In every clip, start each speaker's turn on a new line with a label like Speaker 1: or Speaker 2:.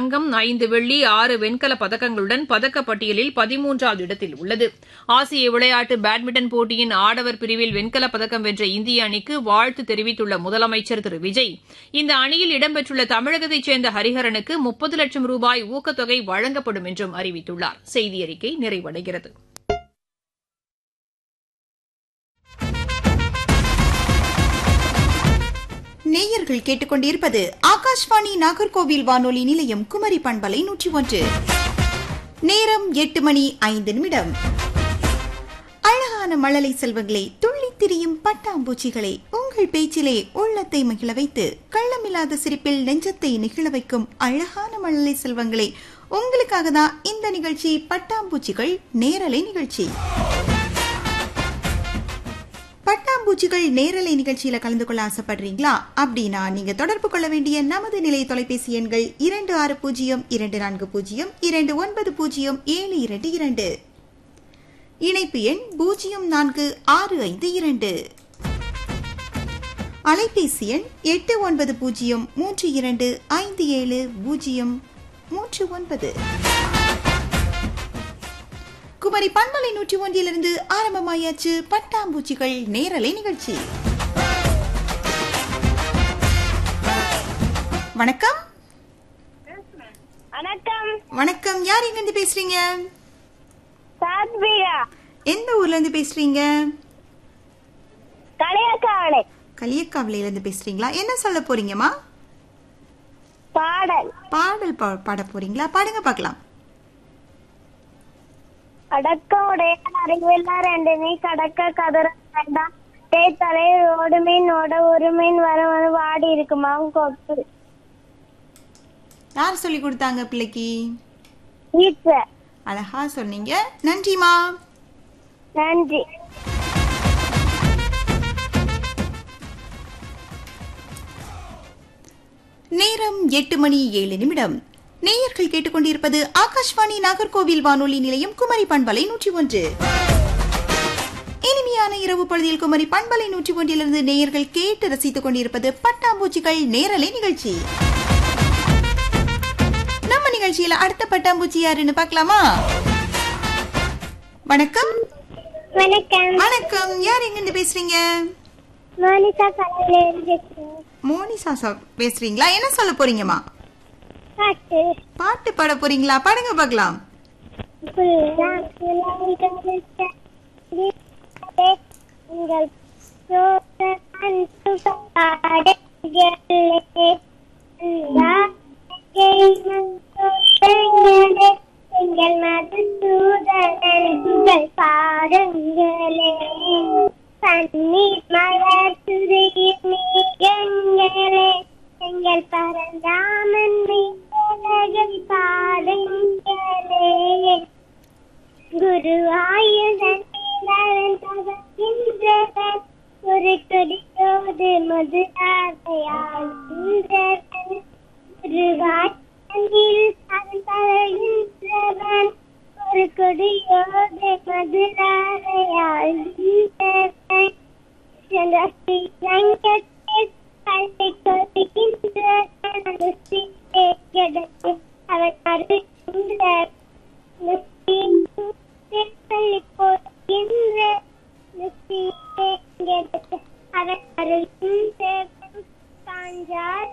Speaker 1: தங்கம் ஐந்து வெள்ளி ஆறு வெண்கலப் பதக்கங்களுடன் பதக்கப்பட்டியலில் பதிமூன்றாவது இடத்தில் உள்ளது ஆசிய விளையாட்டு பேட்மிண்டன் போட்டியின் ஆடவர் பிரிவில் வெண்கலப் பதக்கம் வென்ற இந்திய அணிக்கு வாழ்த்து தெரிவித்துள்ள முதலமைச்சர் திரு விஜய் இந்த அணியில் இடம்பெற்றுள்ள தமிழகத்தைச் சேர்ந்த ஹரிஹரனுக்கு முப்பது லட்சம் ரூபாய் ஊக்கத்தொகை வழங்கப்படும் என்றும் அறிவித்துள்ளார் செய்தி அறிக்கை நிறைவடைகிறது
Speaker 2: நேயர்கள் கேட்டுக்கொண்டிருப்பது ஆகாஷ்வாணி நாகர்கோவில் வானொலி நிலையம் குமரி பண்பலை நூற்றி ஒன்று நேரம் எட்டு மணி ஐந்து நிமிடம் அழகான மழலை செல்வங்களே துள்ளி திரியும் பட்டாம்பூச்சிகளே உங்கள் பேச்சிலே உள்ளத்தை மகிழ வைத்து கள்ளமில்லாத சிரிப்பில் நெஞ்சத்தை நிகழ வைக்கும் அழகான மழலை செல்வங்களே உங்களுக்காக தான் இந்த நிகழ்ச்சி பட்டாம்பூச்சிகள் நேரலை நிகழ்ச்சி பட்டாம்பூச்சிகள் நேரலை நிகழ்ச்சியில கலந்து கொள்ள ஆசைப்படுறீங்களா அப்படின்னா நீங்க தொடர்பு கொள்ள வேண்டிய நமது நிலைய தொலைபேசி எண்கள் இரண்டு ஆறு பூஜ்ஜியம் இரண்டு நான்கு பூஜ்ஜியம் இரண்டு ஒன்பது பூஜ்ஜியம் ஏழு இரண்டு இரண்டு இணைப்பு எண் பூஜ்ஜியம் நான்கு ஆறு ஐந்து இரண்டு அலைபேசி எண் எட்டு ஒன்பது பூஜ்ஜியம் மூன்று இரண்டு ஐந்து ஏழு பூஜ்ஜியம் மூன்று ஒன்பது குமரி பண்பலை நூற்றி ஒன்றிலிருந்து ஆரம்பமாயாச்சு பட்டாம்பூச்சிகள் நேரலை நிகழ்ச்சி வணக்கம்
Speaker 3: வணக்கம்
Speaker 2: வணக்கம் யார் எங்க இருந்து பேசுறீங்க
Speaker 3: சாத்விகா
Speaker 2: எந்த ஊர்ல இருந்து பேசுறீங்க
Speaker 3: கலையக்காவலை
Speaker 2: கலியக்காவில இருந்து பேசுறீங்களா என்ன சொல்ல போறீங்கம்மா
Speaker 3: பாடல்
Speaker 2: பாடல் பா- பாட போறீங்களா பாடுங்க பார்க்கலாம்
Speaker 3: அடக்க உடைய அறிவெல்லாம் ரெண்டு நீ கடக்க கதற வேண்டாம் தே தலை ஓடு மீன் ஓட ஒரு மீன் வர வந்து வாடி இருக்குமா கொத்து
Speaker 2: யார் சொல்லி கொடுத்தாங்க பிள்ளைக்கு
Speaker 3: வீட்ல
Speaker 2: அழகா சொன்னீங்க நன்றிமா
Speaker 3: நன்றி
Speaker 2: நேரம் எட்டு மணி ஏழு நிமிடம் நேயர்கள் கேட்டுக்கொண்டிருப்பது ஆகாஷ்வாணி நாகர்கோவில் வானொலி நிலையம் குமரி பண்பலை நூற்றி ஒன்று இனிமையான இரவு பொழுதில் குமரி பண்பலை நூற்றி ஒன்றிலிருந்து நேயர்கள் கேட்டு ரசித்துக் கொண்டிருப்பது பட்டாம்பூச்சிகள் நேரலை நிகழ்ச்சி நம்ம நிகழ்ச்சியில அடுத்த பட்டாம்பூச்சி யாருன்னு பார்க்கலாமா வணக்கம்
Speaker 3: வணக்கம்
Speaker 2: வணக்கம் யார் எங்க இருந்து பேசுறீங்க
Speaker 3: மோனிகா கலையில
Speaker 2: மோனிசா சா- பேசுறீங்களா என்ன சொல்ல போறீங்கம்மா
Speaker 3: பாட்டு
Speaker 2: பாட்டு பாட போறீங்களா பாடுங்க பார்க்கலாம்
Speaker 3: உங்கள் எங்கள் மதுசூதனங்கள் பாருங்களே தண்ணீர் மலர் துறையில் மேகங்களே எங்கள் பரந்தாமன் மீதழகன் பாடுங்களே குருவாயுதன் தகக்கின்றவன் ஒரு கொடியோடு மதுராதையால் குருவாயில் அவன் தகக்கின்றவன் ஒரு கொடியோடு மதுராதையால் ரங்கத்தில் கல்லை கொதிக்கின்ற கிடக்கு அவன் அருகின்ற அவன் அருகின்ற காஞ்சார்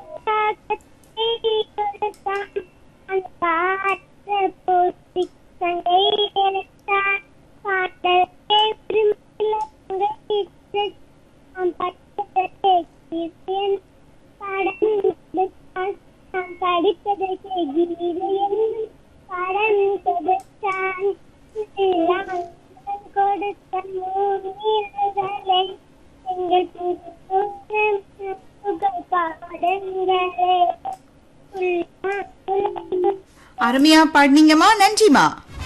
Speaker 3: அந்த பாட்ட போட்டி சண்டை எடுத்தான் பாட்டே விரும்பல அவன் பட்டத்தை கீர்த்தன் பாடம் கொடுத்தான் நான் படித்ததற்கு கீதையும் பாடம் கொடுத்தான் எல்லாம் கொடுத்த மூவியர்களை எங்கள் புது புகழ் பாடங்களே
Speaker 2: அருமையா பாடினீங்கம்மா நன்றிமா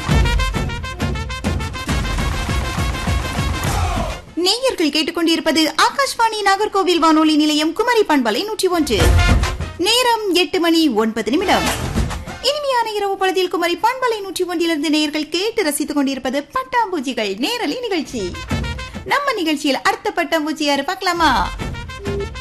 Speaker 2: நேயர்கள் கேட்டுக்கொண்டிருப்பது ஆகாஷ்வாணி நாகர்கோவில் வானொலி நிலையம் குமரி பண்பலை நூற்றி ஒன்று நேரம் எட்டு மணி ஒன்பது நிமிடம் இனிமையான இரவு பொழுதில் குமரி பண்பலை நூற்றி ஒன்றிலிருந்து நேயர்கள் கேட்டு ரசித்துக் கொண்டிருப்பது பட்டாம்பூச்சிகள் நேரலை நிகழ்ச்சி நம்ம நிகழ்ச்சியில் அடுத்த பட்டாம்பூச்சி யாரு பார்க்கலாமா